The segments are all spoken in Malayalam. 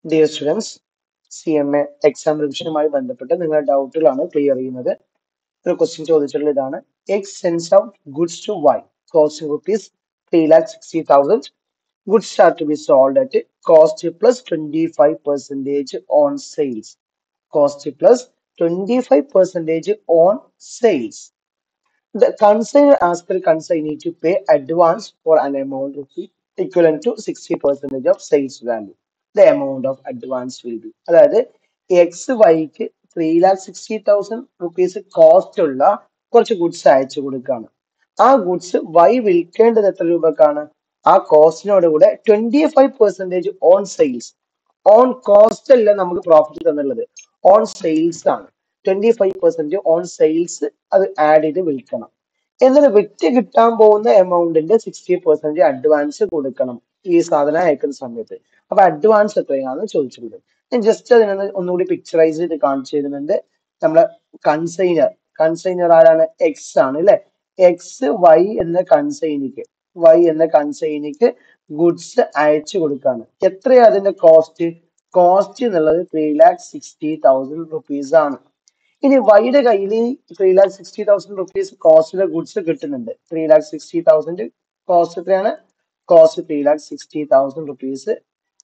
Dear students C M A exam റിവിഷനുമായി ബന്ധപ്പെട്ട് നിങ്ങളുടെ ഡൗട്ടുകളാണ് ക്ലിയർ ചെയ്യുന്നത് ഒരു ക്വസ്റ്റ്യൻ ചോദിച്ചിട്ടുള്ള ഇതാണ് X sends out goods to Y cost rupees three lakh sixty thousand goods are to be sold at cost plus twenty five percentage on sales cost plus twenty five percentage on sales The consignor asked the consignee to pay advance for an amount rupee equivalent to 60% of sales value. The amount of advance will be. അതായത് എക്സ് വൈക്ക് three lakh sixty thousand rupees cost ഉള്ള കുറച്ച് ഗുഡ്സ് അയച്ചു കൊടുക്കുകയാണ് ആ ഗുഡ്സ് വൈ വിൽക്കേണ്ടത് എത്ര രൂപക്കാണ് ആ കോസ്റ്റിനോട് കൂടെ twenty five percentage on sales on cost അല്ല നമുക്ക് പ്രോഫിറ്റ് തന്നുള്ളത് ഓൺ സെയിൽസ് ആണ് twenty five percent on sales അത് ആഡ് ചെയ്ത് വിൽക്കണം എന്നിട്ട് വിറ്റ് കിട്ടാൻ പോകുന്ന എമൗണ്ടിന്റെ സിക്സ്റ്റി പെർസെന്റ് അഡ്വാൻസ് കൊടുക്കണം ഈ സാധനം അയക്കുന്ന സമയത്ത് അപ്പൊ അഡ്വാൻസ് എത്രയാണെന്ന് ചോദിച്ചിട്ടുണ്ട് ഞാൻ ജസ്റ്റ് അതിനൊന്ന് ഒന്നുകൂടി പിക്ചറൈസ് ചെയ്ത് കാണിച്ചു തരുന്നുണ്ട് നമ്മളെ കൺസൈനർ കൺസൈനർ ആരാണ് എക്സ് ആണ് അല്ലെ എക്സ് വൈ എന്ന കൺസൈനിക്ക് വൈ എന്ന കൺസൈനിക്ക് ഗുഡ്സ് അയച്ചു കൊടുക്കാണ് എത്രയാ അതിന്റെ കോസ്റ്റ് കോസ്റ്റ് എന്നുള്ളത് three lakh sixty thousand rupees ആണ് ഇനി വൈയുടെ കയ്യിൽ three lakh sixty thousand rupees കോസ്റ്റിലെ ഗുഡ്സ് കിട്ടുന്നുണ്ട് three lakh sixty thousand cost എത്രയാണ് cost three lakh sixty thousand rupees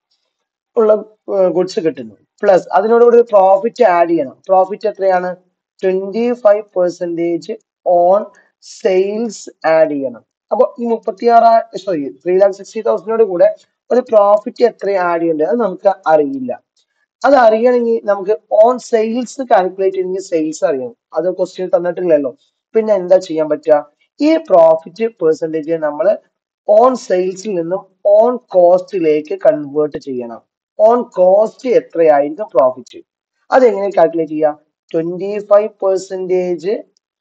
ഉള്ള ഗുഡ്സ് കിട്ടുന്നു പ്ലസ് അതിനോടുകൂടി പ്രോഫിറ്റ് ആഡ് ചെയ്യണം പ്രോഫിറ്റ് എത്രയാണ് twenty five percentage on sales add ചെയ്യണം അപ്പൊ ഈ മുപ്പത്തിയാറ് സോറി ത്രീ ലാക്ക് സിക്സ്റ്റി തൗസൻഡിനോട് കൂടെ ഒരു പ്രോഫിറ്റ് എത്ര ആഡ് ചെയ്യേണ്ടത് അത് നമുക്ക് അറിയില്ല അത് അറിയണമെങ്കിൽ നമുക്ക് ഓൺ സെയിൽസ് കാൽക്കുലേറ്റ് ചെയ്യണമെങ്കിൽ സെയിൽസ് അറിയണം അത് ക്വസ്റ്റ്യൻ തന്നിട്ടില്ലല്ലോ പിന്നെ എന്താ ചെയ്യാൻ പറ്റുക ഈ പ്രോഫിറ്റ് പെർസെൻറ്റേജ് നമ്മൾ ഓൺ സെയിൽസിൽ നിന്നും ഓൺ കോസ്റ്റിലേക്ക് കൺവേർട്ട് ചെയ്യണം ഓൺ കോസ്റ്റ് എത്രയായിരിക്കും പ്രോഫിറ്റ് അതെങ്ങനെ കാൽക്കുലേറ്റ് ചെയ്യാം twenty five percentage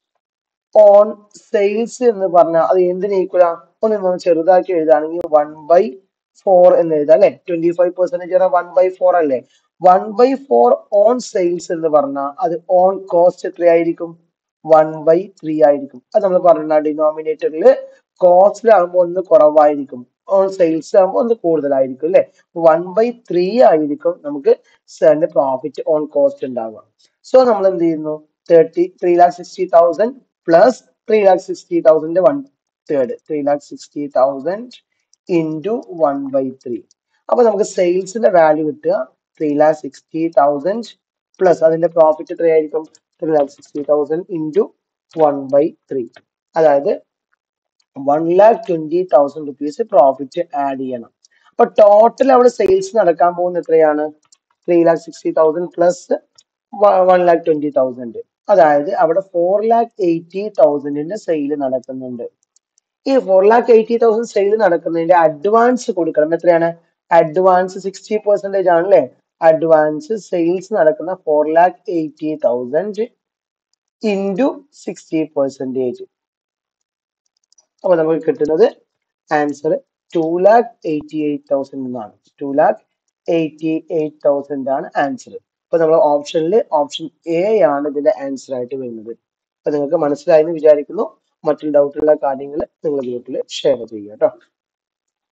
on sales എന്ന് പറഞ്ഞാൽ അത് എന്തിന് ഈക്വൽ ആ ഒന്ന് നമ്മൾ ചെറുതാക്കി എഴുതാണെങ്കിൽ വൺ ബൈ ഫോർ എന്ന് എഴുതാം അല്ലെ twenty five percentage one by four അല്ലേ one by four on sales എന്ന് പറഞ്ഞാൽ അത് ഓൺ കോസ്റ്റ് എത്രയായിരിക്കും വൺ ബൈ ത്രീ ആയിരിക്കും അത് നമ്മൾ പറഞ്ഞ ഡിനോമിനേറ്ററിൽ കോസ്റ്റിലാകുമ്പോൾ ഒന്ന് കുറവായിരിക്കും ഓൺ സെയിൽസ് ആകുമ്പോൾ ഒന്ന് കൂടുതലായിരിക്കും അല്ലെ വൺ ബൈ ത്രീ ആയിരിക്കും നമുക്ക് പ്രോഫിറ്റ് ഓൺ കോസ്റ്റ് ഉണ്ടാവുക സോ നമ്മൾ എന്ത് ചെയ്യുന്നു thirty three lakh sixty thousand plus three lakh sixty thousand one third three lakh sixty thousand into one by three അപ്പൊ നമുക്ക് സെയിൽസിന്റെ വാല്യൂ കിട്ടുക three lakh sixty thousand plus അതിന്റെ പ്രോഫിറ്റ് എത്രയായിരിക്കും three lakh sixty thousand into one by three അതായത് one lakh twenty thousand rupees profit add ചെയ്യണം അപ്പൊ ടോട്ടൽ അവിടെ സെയിൽസ് നടക്കാൻ പോകുന്ന എത്രയാണ് three lakh sixty thousand plus one lakh twenty thousand അതായത് അവിടെ ഫോർ ലാക്ക് എയ്റ്റി തൗസൻഡിന്റെ സെയിൽ നടക്കുന്നുണ്ട് ഈ four lakh eighty thousand sale നടക്കുന്നതിന്റെ അഡ്വാൻസ് കൊടുക്കണം എത്രയാണ് അഡ്വാൻസ് സിക്സ്റ്റി പെർസെന്റേജ് ആണല്ലേ അഡ്വാൻസ് സെയിൽസ് നടക്കുന്ന four lakh eighty thousand into sixty percentage അപ്പൊ നമുക്ക് കിട്ടുന്നത് answer two lakh eighty eight thousand എന്നാണ് two lakh eighty eight thousand ആണ് ആൻസർ അപ്പൊ നമ്മൾ ഓപ്ഷനിൽ ഓപ്ഷൻ എ ആണ് ഇതിന്റെ ആൻസർ ആയിട്ട് വരുന്നത് അപ്പൊ നിങ്ങൾക്ക് മനസ്സിലായെന്ന് വിചാരിക്കുന്നു മറ്റുള്ള ഡൗട്ടുള്ള കാര്യങ്ങൾ നിങ്ങൾ ഗ്രൂപ്പിൽ ഷെയർ ചെയ്യുക കേട്ടോ